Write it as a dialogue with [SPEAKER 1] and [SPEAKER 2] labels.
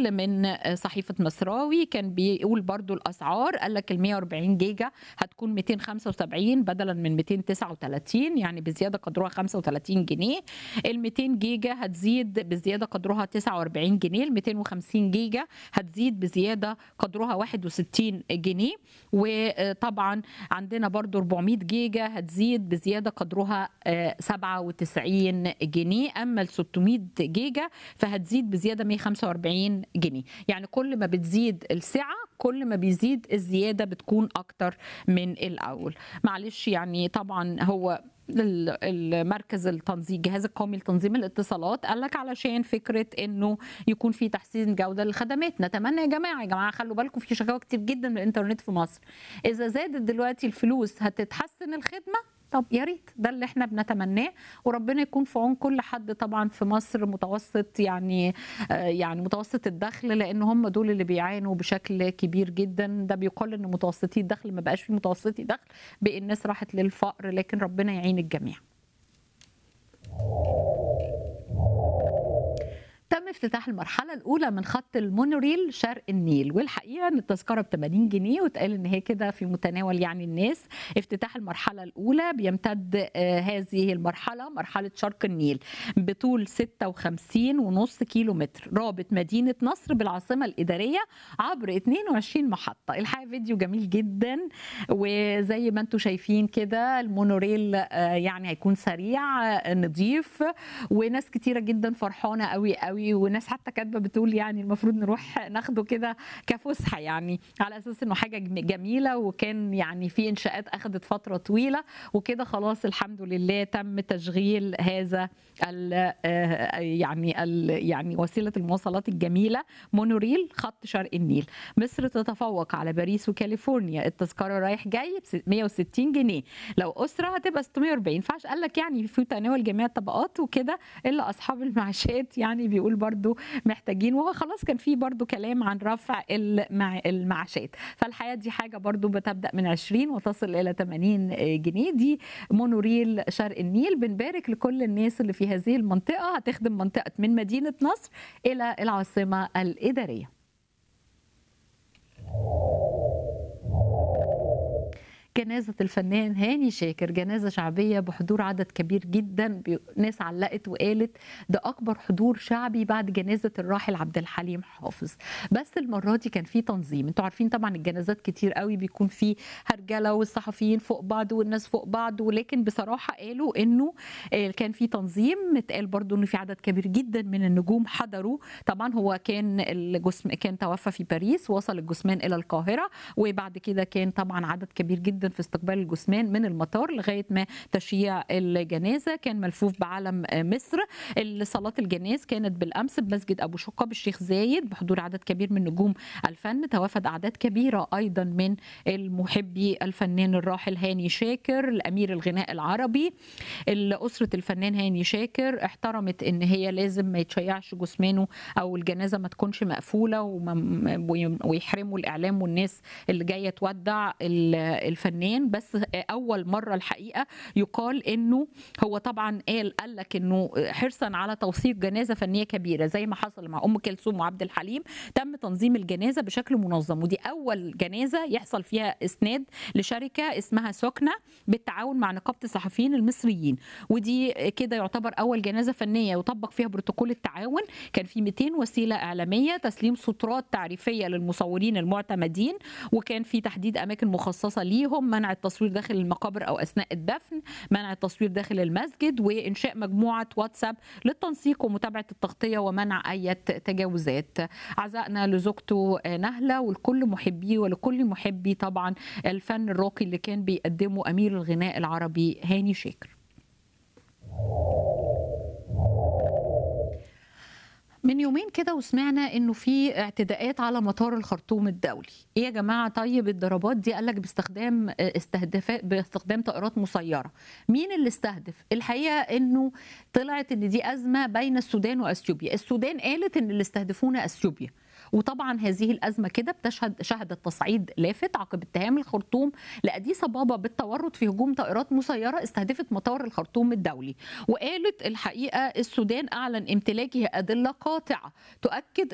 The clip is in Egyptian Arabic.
[SPEAKER 1] تقرير من صحيفة مصراوي كان بيقول برضو الأسعار قال لك ال 140 جيجا هتكون 275 بدلا من 239 يعني بزيادة قدرها 35 جنيه ال 200 جيجا هتزيد بزيادة قدرها 49 جنيه ال 250 جيجا هتزيد بزيادة قدرها 61 جنيه وطبعا عندنا برضو 400 جيجا هتزيد بزيادة قدرها 97 جنيه أما ال 600 جيجا فهتزيد بزيادة 145 جنيه يعني كل ما بتزيد السعة كل ما بيزيد الزيادة بتكون أكتر من الأول معلش يعني طبعا هو المركز التنظيم الجهاز القومي لتنظيم الاتصالات قال لك علشان فكره انه يكون في تحسين جوده للخدمات نتمنى يا جماعه يا جماعه خلوا بالكم في شكاوى كتير جدا من الانترنت في مصر اذا زادت دلوقتي الفلوس هتتحسن الخدمه طب يا ريت ده اللي احنا بنتمناه وربنا يكون في عون كل حد طبعا في مصر متوسط يعني يعني متوسط الدخل لان هم دول اللي بيعانوا بشكل كبير جدا ده بيقال ان متوسطي الدخل ما بقاش في متوسطي دخل بقى الناس راحت للفقر لكن ربنا يعين الجميع تم افتتاح المرحلة الأولى من خط المونوريل شرق النيل والحقيقة أن التذكرة ب 80 جنيه واتقال أن هي كده في متناول يعني الناس افتتاح المرحلة الأولى بيمتد آه هذه المرحلة مرحلة شرق النيل بطول 56 ونص كيلو متر رابط مدينة نصر بالعاصمة الإدارية عبر 22 محطة الحقيقة فيديو جميل جدا وزي ما انتم شايفين كده المونوريل آه يعني هيكون سريع آه نظيف وناس كتيرة جدا فرحانة قوي قوي قوي وناس حتى كاتبه بتقول يعني المفروض نروح ناخده كده كفسحه يعني على اساس انه حاجه جميله وكان يعني في انشاءات اخذت فتره طويله وكده خلاص الحمد لله تم تشغيل هذا ال يعني ال يعني وسيله المواصلات الجميله مونوريل خط شرق النيل مصر تتفوق على باريس وكاليفورنيا التذكره رايح جاي ب 160 جنيه لو اسره هتبقى 640 فعش قال لك يعني في تناول جميع الطبقات وكده الا اصحاب المعاشات يعني بيقول برضو محتاجين وهو خلاص كان في برضو كلام عن رفع المع... المعاشات فالحياة دي حاجة برضو بتبدأ من 20 وتصل إلى 80 جنيه دي مونوريل شرق النيل بنبارك لكل الناس اللي في هذه المنطقة هتخدم منطقة من مدينة نصر إلى العاصمة الإدارية جنازة الفنان هاني شاكر جنازة شعبية بحضور عدد كبير جدا ناس علقت وقالت ده أكبر حضور شعبي بعد جنازة الراحل عبد الحليم حافظ بس المرة دي كان في تنظيم انتوا عارفين طبعا الجنازات كتير قوي بيكون في هرجلة والصحفيين فوق بعض والناس فوق بعض ولكن بصراحة قالوا انه كان في تنظيم اتقال برضو انه في عدد كبير جدا من النجوم حضروا طبعا هو كان الجسم كان توفى في باريس وصل الجثمان الى القاهرة وبعد كده كان طبعا عدد كبير جدا في استقبال الجثمان من المطار لغايه ما تشييع الجنازه كان ملفوف بعلم مصر صلاه الجناز كانت بالامس بمسجد ابو شقه بالشيخ زايد بحضور عدد كبير من نجوم الفن توافد اعداد كبيره ايضا من المحبي الفنان الراحل هاني شاكر الامير الغناء العربي اسره الفنان هاني شاكر احترمت ان هي لازم ما يتشيعش جثمانه او الجنازه ما تكونش مقفوله ويحرموا الاعلام والناس اللي جايه تودع الفنان الفنان بس اول مره الحقيقه يقال انه هو طبعا قال قال لك انه حرصا على توثيق جنازه فنيه كبيره زي ما حصل مع ام كلثوم وعبد الحليم تم تنظيم الجنازه بشكل منظم ودي اول جنازه يحصل فيها اسناد لشركه اسمها سكنه بالتعاون مع نقابه الصحفيين المصريين ودي كده يعتبر اول جنازه فنيه يطبق فيها بروتوكول التعاون كان في 200 وسيله اعلاميه تسليم سطرات تعريفيه للمصورين المعتمدين وكان في تحديد اماكن مخصصه ليهم منع التصوير داخل المقابر او اثناء الدفن منع التصوير داخل المسجد وانشاء مجموعه واتساب للتنسيق ومتابعه التغطيه ومنع اي تجاوزات عزائنا لزوجته نهله ولكل محبيه ولكل محبي طبعا الفن الراقي اللي كان بيقدمه امير الغناء العربي هاني شاكر من يومين كده وسمعنا انه في اعتداءات على مطار الخرطوم الدولي ايه يا جماعه طيب الضربات دي قال لك باستخدام استهدافات باستخدام طائرات مسيره مين اللي استهدف الحقيقه انه طلعت ان دي ازمه بين السودان واثيوبيا السودان قالت ان اللي استهدفونا اثيوبيا وطبعا هذه الازمه كده بتشهد شهدت تصعيد لافت عقب اتهام الخرطوم لاديس ابابا بالتورط في هجوم طائرات مسيره استهدفت مطار الخرطوم الدولي وقالت الحقيقه السودان اعلن امتلاكه ادله قاطعه تؤكد